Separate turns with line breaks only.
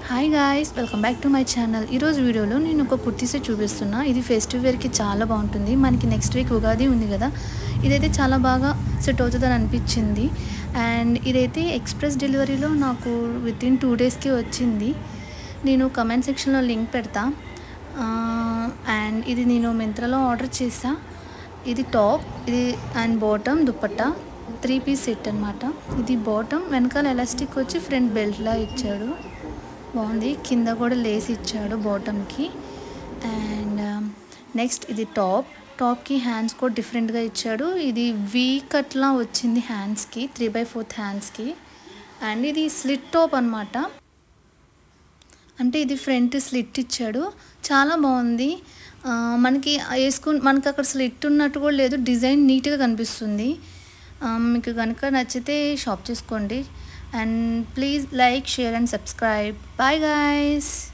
hi guys welcome back to my channel ఈరోజు వీడియోలో నేను ఒక కుర్తీసే చూపిస్తున్నా ఇది ఫెస్టివ్ వేర్కి చాలా బాగుంటుంది మనకి నెక్స్ట్ వీక్ ఉగాది ఉంది కదా ఇదైతే చాలా బాగా సెట్ అవుతుందని అనిపించింది అండ్ ఇదైతే ఎక్స్ప్రెస్ డెలివరీలో నాకు విత్ ఇన్ టూ డేస్కి వచ్చింది నేను కమెంట్ సెక్షన్లో లింక్ పెడతా అండ్ ఇది నేను మింత్రాలో ఆర్డర్ చేసా ఇది టాప్ ఇది and bottom dupatta three piece set అనమాట ఇది బాటమ్ వెనకాల ఎలాస్టిక్ వచ్చి ఫ్రంట్ బెల్ట్లా ఇచ్చాడు బాగుంది కింద కూడా లేస్ ఇచ్చాడు బాటమ్కి అండ్ నెక్స్ట్ ఇది టాప్ టాప్కి హ్యాండ్స్ కూడా డిఫరెంట్గా ఇచ్చాడు ఇది వీ కట్లా వచ్చింది హ్యాండ్స్కి త్రీ బై ఫోర్త్ హ్యాండ్స్కి అండ్ ఇది స్లిట్ టాప్ అనమాట అంటే ఇది ఫ్రంట్ స్లిట్ ఇచ్చాడు చాలా బాగుంది మనకి వేసుకుని మనకి అక్కడ స్లిట్ ఉన్నట్టు కూడా లేదు డిజైన్ నీట్గా కనిపిస్తుంది మీకు కనుక నచ్చితే షాప్ చేసుకోండి and please like share and subscribe bye guys